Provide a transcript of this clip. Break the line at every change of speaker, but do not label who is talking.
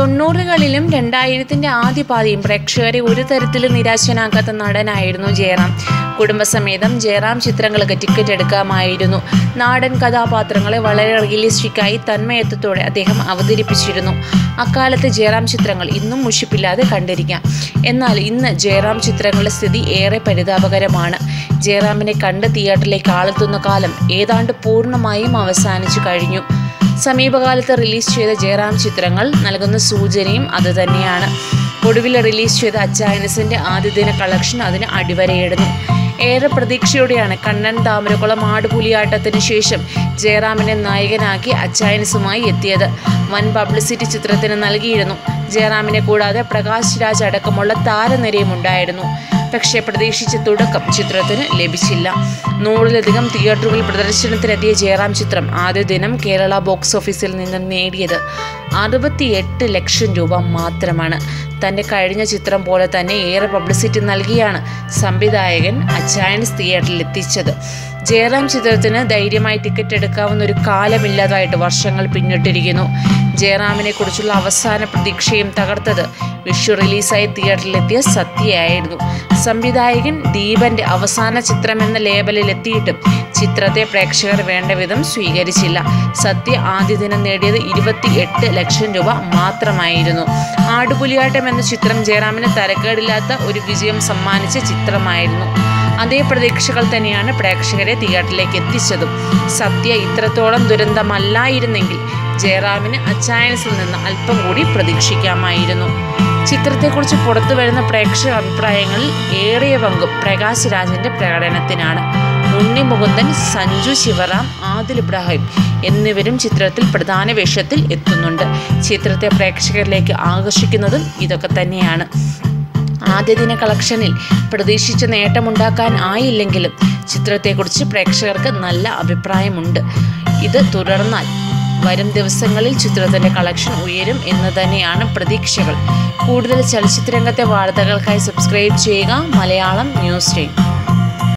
തൊണ്ണൂറുകളിലും രണ്ടായിരത്തിൻ്റെ ആദ്യ പാതിയും പ്രേക്ഷകരെ ഒരു തരത്തിലും നിരാശനാക്കാത്ത നടനായിരുന്നു ജയറാം കുടുംബസമേതം ജയറാം ചിത്രങ്ങൾക്ക് ടിക്കറ്റ് എടുക്കാമായിരുന്നു നാടൻ കഥാപാത്രങ്ങളെ വളരെ റിയലിസ്റ്റിക്കായി തന്മയത്വത്തോടെ അദ്ദേഹം അവതരിപ്പിച്ചിരുന്നു അക്കാലത്തെ ജയറാം ചിത്രങ്ങൾ ഇന്നും മുഷിപ്പില്ലാതെ കണ്ടിരിക്കാം എന്നാൽ ഇന്ന് ജയറാം ചിത്രങ്ങളുടെ സ്ഥിതി ഏറെ പരിതാപകരമാണ് ജയറാമിനെ കണ്ട് തിയേറ്ററിലേക്ക് ആളെത്തുന്ന കാലം ഏതാണ്ട് പൂർണ്ണമായും അവസാനിച്ചു കഴിഞ്ഞു സമീപകാലത്ത് റിലീസ് ചെയ്ത ജയറാം ചിത്രങ്ങൾ നൽകുന്ന സൂചനയും അതുതന്നെയാണ് ഒടുവിൽ റിലീസ് ചെയ്ത അച്ചായനസിൻ്റെ ആദ്യദിന കളക്ഷൻ അതിന് അടിവരയിടുന്നു ഏറെ പ്രതീക്ഷയോടെയാണ് കണ്ണൻ താമരക്കുളം ആടുപുലിയാട്ടത്തിന് ശേഷം ജയറാമിനെ നായകനാക്കി അച്ചായനസുമായി എത്തിയത് വൻ പബ്ലിസിറ്റി ചിത്രത്തിന് നൽകിയിരുന്നു ജയറാമിനെ കൂടാതെ പ്രകാശ് രാജ് അടക്കമുള്ള താരനിരയും ഉണ്ടായിരുന്നു പക്ഷേ പ്രതീക്ഷിച്ച തുടക്കം ചിത്രത്തിന് ലഭിച്ചില്ല നൂറിലധികം തിയേറ്ററുകളിൽ പ്രദർശനത്തിനെത്തിയ ജയറാം ചിത്രം ആദ്യ ദിനം കേരള ബോക്സ് ഓഫീസിൽ നിന്നും നേടിയത് അറുപത്തിയെട്ട് ലക്ഷം രൂപ മാത്രമാണ് തൻ്റെ കഴിഞ്ഞ ചിത്രം പോലെ തന്നെ ഏറെ പബ്ലിസിറ്റി നൽകിയാണ് സംവിധായകൻ അച്ചായൻസ് തിയേറ്ററിൽ എത്തിച്ചത് ജയറാം ചിത്രത്തിന് ധൈര്യമായി ടിക്കറ്റ് എടുക്കാവുന്ന ഒരു കാലമില്ലാതായിട്ട് വർഷങ്ങൾ പിന്നിട്ടിരിക്കുന്നു ജയറാമിനെ കുറിച്ചുള്ള അവസാന പ്രതീക്ഷയും തകർത്തത് വിഷു റിലീസായി തിയേറ്ററിലെത്തിയ സത്യയായിരുന്നു സംവിധായകൻ ദീപന്റെ അവസാന ചിത്രം എന്ന ലേബലിൽ എത്തിയിട്ടും ചിത്രത്തെ പ്രേക്ഷകർ വേണ്ട വിധം സ്വീകരിച്ചില്ല സത്യ ആദ്യ ദിനം നേടിയത് ഇരുപത്തി എട്ട് ലക്ഷം രൂപ മാത്രമായിരുന്നു ആടുപുലിയാട്ടം എന്ന ചിത്രം ജയറാമിന് തരക്കേടില്ലാത്ത ഒരു വിജയം സമ്മാനിച്ച ചിത്രമായിരുന്നു അതേ പ്രതീക്ഷകൾ തന്നെയാണ് പ്രേക്ഷകരെ തിയേറ്ററിലേക്ക് എത്തിച്ചതും സത്യ ഇത്രത്തോളം ദുരന്തമല്ലായിരുന്നെങ്കിൽ ജയറാമിന് അച്ചായൻസിൽ നിന്ന് അല്പം കൂടി പ്രതീക്ഷിക്കാമായിരുന്നു ചിത്രത്തെക്കുറിച്ച് പുറത്തു വരുന്ന പ്രേക്ഷക അഭിപ്രായങ്ങളിൽ ഏറിയ പങ്കും പ്രകാശ് രാജിന്റെ പ്രകടനത്തിനാണ് ഉണ്ണി മുകുന്ദൻ സഞ്ജു ശിവറാം ആദിൽ ഇബ്രാഹിം എന്നിവരും ചിത്രത്തിൽ പ്രധാന വേഷത്തിൽ എത്തുന്നുണ്ട് ചിത്രത്തെ പ്രേക്ഷകരിലേക്ക് ആകർഷിക്കുന്നതും ഇതൊക്കെ തന്നെയാണ് ആദ്യ ദിന കളക്ഷനിൽ പ്രതീക്ഷിച്ച നേട്ടമുണ്ടാക്കാൻ ആയില്ലെങ്കിലും ചിത്രത്തെക്കുറിച്ച് പ്രേക്ഷകർക്ക് നല്ല അഭിപ്രായമുണ്ട് ഇത് തുടർന്നാൽ വരും ദിവസങ്ങളിൽ ചിത്രത്തിൻ്റെ കളക്ഷൻ ഉയരും എന്ന് തന്നെയാണ് പ്രതീക്ഷകൾ കൂടുതൽ ചലച്ചിത്രരംഗത്തെ വാർത്തകൾക്കായി സബ്സ്ക്രൈബ് ചെയ്യുക മലയാളം ന്യൂസ് ടൈം